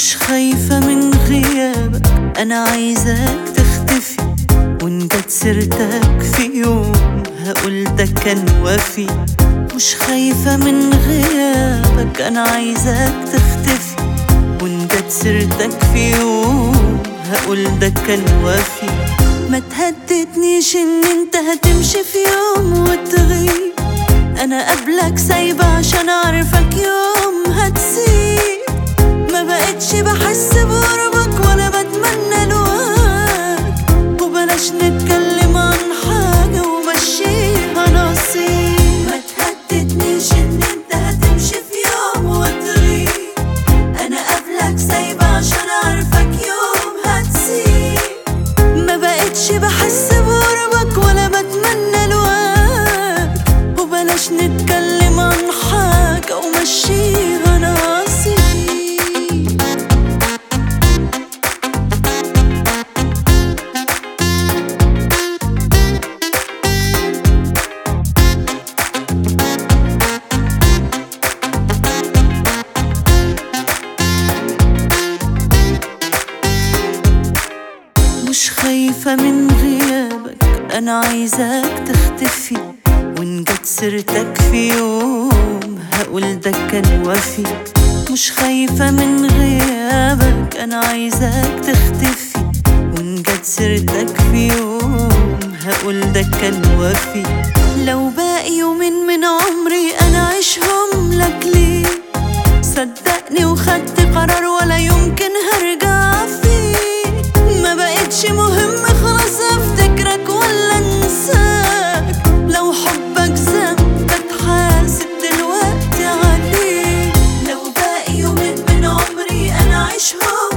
مش خايفة من غيابك أنا عايزاك تختفي وإن جت سيرتك في يوم هقول ده كان وفي مش خايفة من غيابك أنا عايزاك تختفي وإن جت سيرتك في يوم هقول ده كان وفي ما تهددنيش إن أنت هتمشي في يوم وتغيب أنا قبلك سايبة عشان أعرفك يوم هتسيب ما بقتش بحس بقربك ولا بتمنى لواك وبلاش نتكلم عن حاجة ومشيها نصيب ما تهددنيش ان انت هتمشي في يوم وتغيب انا قبلك سايبة عشان اعرفك يوم هتسيب ما بقتش بحس بقربك ولا بتمنى لواك وبلاش نتكلم عن حاجة ومشيها نصيب مش خايفة من غيابك أنا عايزاك تختفي وإن جت سيرتك في يوم هقول ده كان وفي مش خايفة من غيابك أنا عايزاك تختفي وإن جت سيرتك في يوم هقول ده كان وفي لو باقي يومين من عمري أنا عيشهم لك ليه صدقني وخدت قرار ولا يمكن هرجع فيه ما بقتش مهم خلاص افتكرك ولا انساك لو حبك ذنب بتحاسب دلوقتي عليه لو باقي يومين من عمري انا عيشهم